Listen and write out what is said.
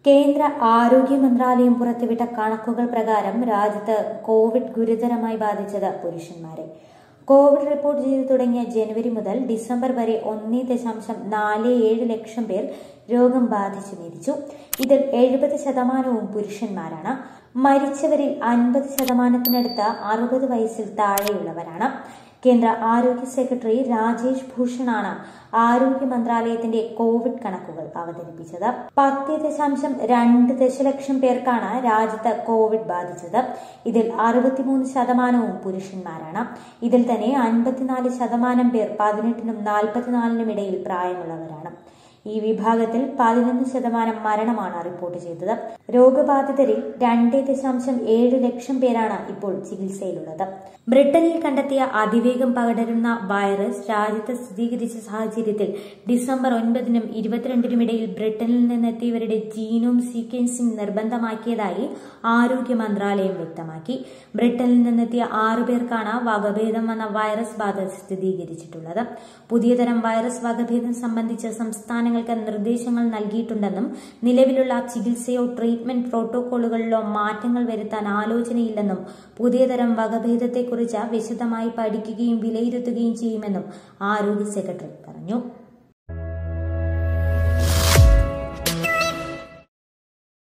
കേന്ദ്ര ആരോഗ്യ മന്ത്രാലയം പുറത്തുവിട്ട കണക്കുകൾ പ്രകാരം രാജ്യത്ത് കോവിഡ് ഗുരുതരമായി ബാധിച്ചത് പുരുഷന്മാരെ കോവിഡ് റിപ്പോർട്ട് ചെയ്തു തുടങ്ങിയ ജനുവരി മുതൽ ഡിസംബർ വരെ ഒന്നേ ദശാംശം നാല് ഏഴ് ലക്ഷം പേർ രോഗം ബാധിച്ചു മരിച്ചു ഇതിൽ എഴുപത് ശതമാനവും പുരുഷന്മാരാണ് മരിച്ചവരിൽ അൻപത് ശതമാനത്തിനടുത്ത് അറുപത് വയസ്സിൽ താഴെയുള്ളവരാണ് കേന്ദ്ര ആരോഗ്യ സെക്രട്ടറി രാജേഷ് ഭൂഷണാണ് ആരോഗ്യ മന്ത്രാലയത്തിന്റെ കോവിഡ് കണക്കുകൾ അവതരിപ്പിച്ചത് പത്ത് ദശാംശം രണ്ട് ദശലക്ഷം പേർക്കാണ് രാജ്യത്ത് കോവിഡ് ബാധിച്ചത് ഇതിൽ അറുപത്തിമൂന്ന് ശതമാനവും പുരുഷന്മാരാണ് ഇതിൽ തന്നെ അൻപത്തിനാല് ശതമാനം പേർ പതിനെട്ടിനും നാൽപ്പത്തിനാലിനും ഇടയിൽ പ്രായമുള്ളവരാണ് ഈ വിഭാഗത്തിൽ പതിനൊന്ന് ശതമാനം മരണമാണ് റിപ്പോർട്ട് ചെയ്തത് രോഗബാധിതരിൽ രണ്ട് ദശാംശം ഏഴ് ലക്ഷം പേരാണ് ഇപ്പോൾ ചികിത്സയിലുള്ളത് ബ്രിട്ടനിൽ കണ്ടെത്തിയ അതിവേഗം പകരുന്ന വൈറസ് രാജ്യത്ത് സ്ഥിരീകരിച്ച സാഹചര്യത്തിൽ ഡിസംബർ ഒൻപതിനും ഇരുപത്തിരണ്ടിനും ഇടയിൽ ബ്രിട്ടനിൽ നിന്നെത്തിയവരുടെ ജീനോം സീക്വൻസിംഗ് നിർബന്ധമാക്കിയതായി ആരോഗ്യ മന്ത്രാലയം വ്യക്തമാക്കി ബ്രിട്ടനിൽ നിന്നെത്തിയ ആറു പേർക്കാണ് വകഭേദം വന്ന വൈറസ് ബാധ സ്ഥിരീകരിച്ചിട്ടുള്ളത് പുതിയ തരം വൈറസ് വകഭേദം സംബന്ധിച്ച് സംസ്ഥാനങ്ങൾക്ക് നിർദ്ദേശങ്ങൾ നൽകിയിട്ടുണ്ടെന്നും നിലവിലുള്ള ചികിത്സയോ ട്രീറ്റ്മെന്റ് പ്രോട്ടോകോളുകളിലോ മാറ്റങ്ങൾ വരുത്താൻ ആലോചനയില്ലെന്നും പുതിയ തരം വകഭേദത്തെക്കുറിച്ച് വിശദമായി പഠിക്കുകയും വിലയിരുത്തുകയും ചെയ്യുമെന്നും ആരോഗ്യ സെക്രട്ടറി പറഞ്ഞു